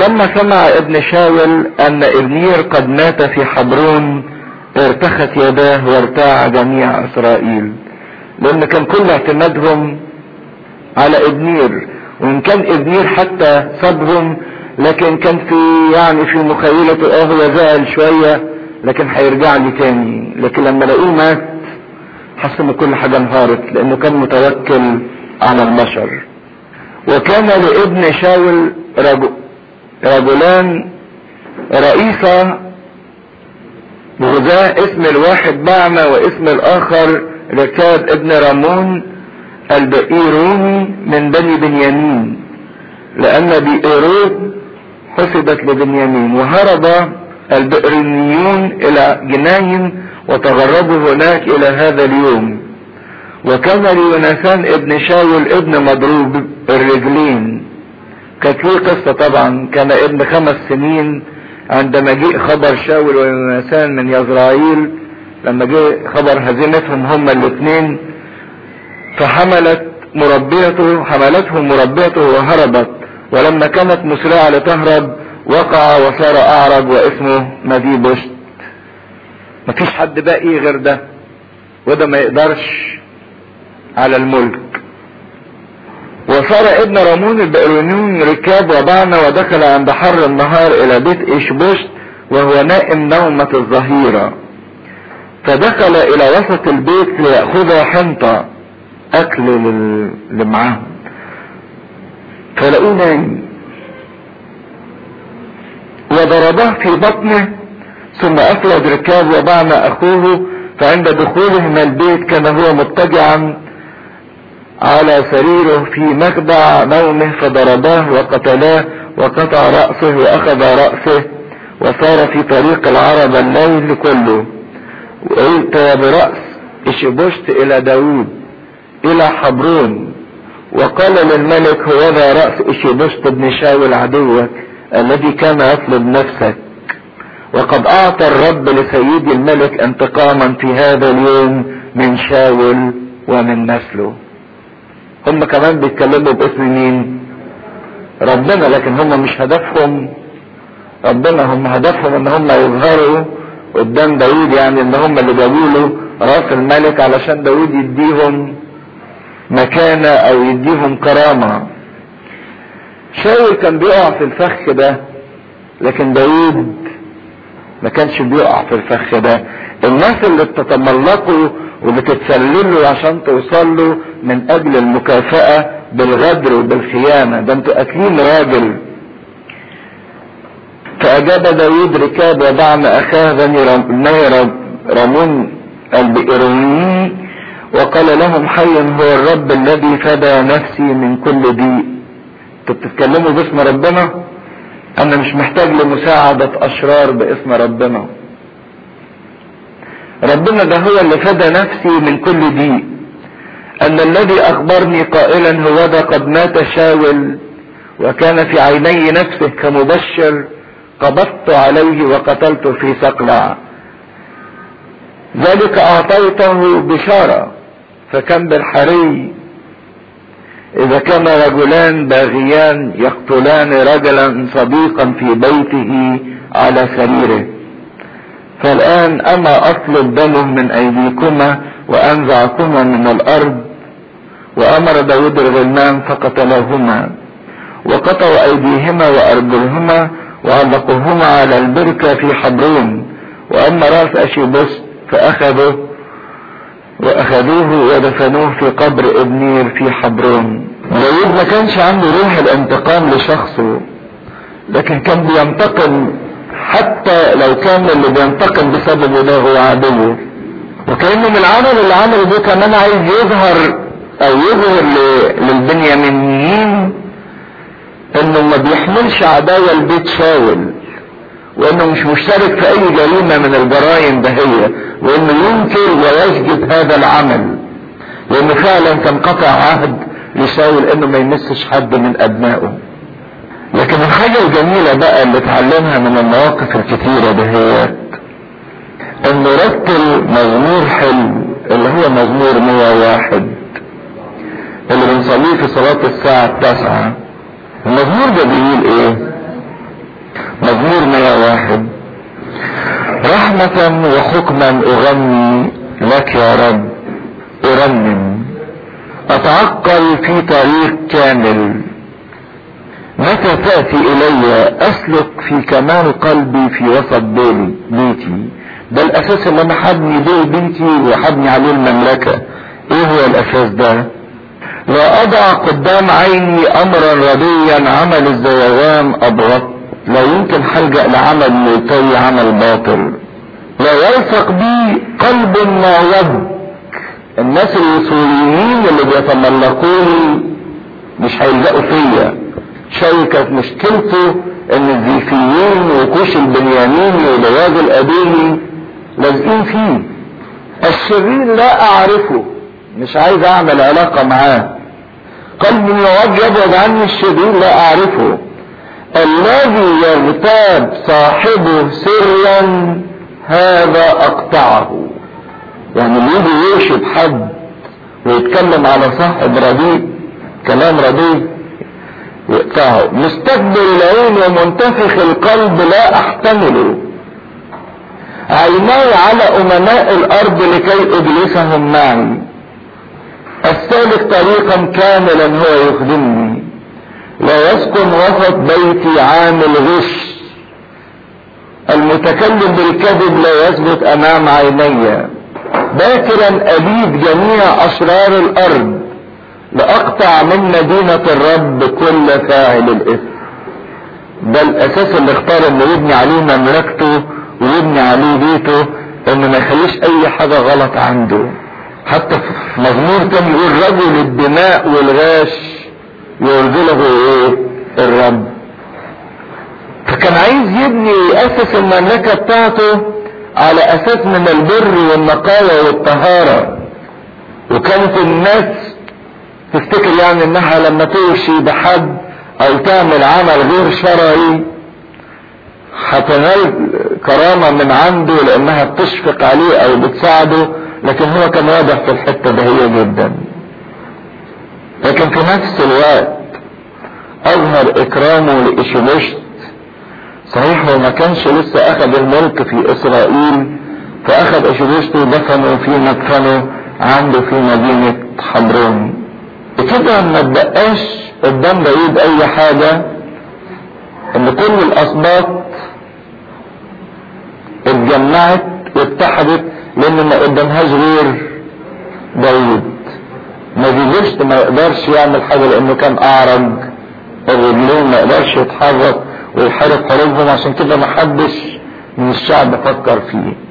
ولما سمع ابن شاول ان ابنير قد مات في حبرون ارتخت يداه وارتاع جميع اسرائيل لان كان كل اعتمادهم على ابنير وان كان ابنير حتى صبهم لكن كان في يعني في مخيلته اه هو زعل شوية لكن هيرجع لي تاني لكن لما لقوه مات حس ان كل حاجة انهارت لانه كان متوكل على البشر وكان لابن شاول رجل رجلان رئيسا غزاة اسم الواحد بعمة واسم الاخر ركاب ابن رامون البئيروني من بني بنيامين لان بئيروت حسبت لبنيامين وهرب البئرنيون الى جناين وتغربوا هناك الى هذا اليوم وكان ليوناثان ابن شاول ابن مضروب الرجلين كانت ليه قصة طبعا كان ابن خمس سنين عندما جاء خبر شاول ويوناثان من يزرائيل لما جاء خبر هزيمتهم هما الاثنين فحملت مربيته حملته مربيته وهربت ولما كانت مسرعة لتهرب وقع وصار اعرج واسمه مديبوشت مفيش حد باقي غير ده وده ما يقدرش على الملك وصار ابن رامون البئرونيون ركاب وبعنا ودخل عند حر النهار الى بيت اشبوشت وهو نائم نومة الظهيرة فدخل الى وسط البيت ليأخذ حنطة اكل اللي معاهم فلقوه نايم وضربه في بطنه ثم افرد ركاب وبعنا اخوه فعند دخولهم البيت كان هو مضطجعا على سريره في مخدع نومه فضرباه وقتلاه وقطع رأسه واخذ رأسه وصار في طريق العرب الليل كله وأتى برأس إشبشت إلى داود إلى حبرون وقال للملك هو ذا رأس إشبشت بن شاول عدوك الذي كان يطلب نفسك وقد أعطى الرب لسيد الملك انتقاما في هذا اليوم من شاول ومن نسله هم كمان بيتكلموا باسم مين ربنا لكن هم مش هدفهم ربنا هم هدفهم ان هم يظهروا قدام داود يعني ان هم اللي جابوا له راس الملك علشان داود يديهم مكانة او يديهم كرامة شاول كان بيقع في الفخ ده لكن داود ما كانش بيقع في الفخ ده الناس اللي بتتملقوا وبتتسللوا عشان توصلوا من اجل المكافأة بالغدر وبالخيانة ده انتوا اكلين راجل فاجاب داود ركاب ودعم اخاه بني رمون البئروني وقال لهم حي هو الرب الذي فدى نفسي من كل ضيق انتوا بتتكلموا باسم ربنا انا مش محتاج لمساعدة اشرار باسم ربنا ربنا ده هو اللي فدى نفسي من كل ضيق ان الذي اخبرني قائلا هو ده قد مات شاول وكان في عيني نفسه كمبشر قبضت عليه وقتلته في صقلع ذلك اعطيته بشارة فكان بالحري اذا كان رجلان باغيان يقتلان رجلا صديقا في بيته على سريره فالان انا اطلب دمه من ايديكما وانزعكما من الارض وامر داود الغلمان فقتلهما وقطعوا ايديهما وارجلهما وعلقوهما على البركة في حبرون واما راس اشيبوس فاخذوا واخذوه ودفنوه في قبر ابنير في حبرون داود ما كانش عنده روح الانتقام لشخصه لكن كان بينتقم حتى لو كان اللي بينتقم بسببه ده هو عدوه وكأنه من العمل اللي عمله ده كمان عايز يظهر او يظهر للبنيامينيين انه ما بيحملش عداوة لبيت شاول وانه مش مشترك في اي جريمة من الجرائم دهية وانه ينكر ويسجد هذا العمل لانه فعلا كان قطع عهد لشاول انه ما يمسش حد من ابنائه لكن الحاجة الجميلة بقى اللي اتعلمها من المواقف الكتيرة دهيت انه رتل مزمور حلو اللي هو مزمور 101 اللي بنصليه في صلاة الساعة التاسعة المزمور ده بيقول ايه رحمة وحكما أغني لك يا رب أرنم أتعقل في طريق كامل متى تأتي إلي أسلك في كمال قلبي في وسط بيتي بيتي ده الأساس اللي أنا حبني بيه بيتي وحبني عليه المملكة إيه هو الأساس ده؟ لا أضع قدام عيني أمرا رديا عمل الزيغان أبغض لا يمكن حلجأ لعمل ملتوي عمل باطل لا يلصق بي قلب معوج الناس الوصوليين اللي بيتملقوني مش هيلجأوا فيا شاي كانت مشكلته ان الزيفيين وكوش البنياميني ولواز القديمي لازقين فيه الشرير لا اعرفه مش عايز اعمل علاقة معاه قلبي يعج يبعد عني الشرير لا اعرفه الذي يغتاب صاحبه سرا هذا اقطعه يعني اللي يجي يرشد حد ويتكلم على صاحب رديء كلام رديء يقطعه مستكبر العين ومنتفخ القلب لا احتمله عيناي على امناء الارض لكي اجلسهم معي السالك طريقا كاملا هو يخدمني لا يسكن وسط بيتي عامل غش المتكلم بالكذب لا يثبت امام عيني باكرا ابيد جميع اشرار الارض لاقطع من مدينة الرب كل فاعل الاثم ده الاساس اللي اختار انه يبني عليه مملكته ويبني عليه بيته انه ما يخليش اي حاجة غلط عنده حتى في مزمور كان يقول رجل الدماء والغاش يرجله ايه الرب فكان عايز يبني يأسس المملكة بتاعته على اساس من البر والنقاوة والطهارة وكانت الناس تفتكر يعني انها لما توشي بحد او تعمل عمل غير شرعي هتنال كرامة من عنده لانها بتشفق عليه او بتساعده لكن هو كان واضح في الحتة دهية جدا لكن في نفس الوقت اظهر اكرامه لإشبشت صحيح هو ما كانش لسه اخذ الملك في اسرائيل فاخذ اشبشت ودفنه في مدفنه عنده في مدينة حبرون كده ما تبقاش قدام داوود اي حاجة ان كل الاسباط اتجمعت واتحدت لان ما قدامهاش غير داوود ما بيجيش ما يقدرش يعمل حاجة لانه كان اعرج الرجلين ما يقدرش يتحرك ويحارب حروبهم عشان كده ما حدش من الشعب فكر فيه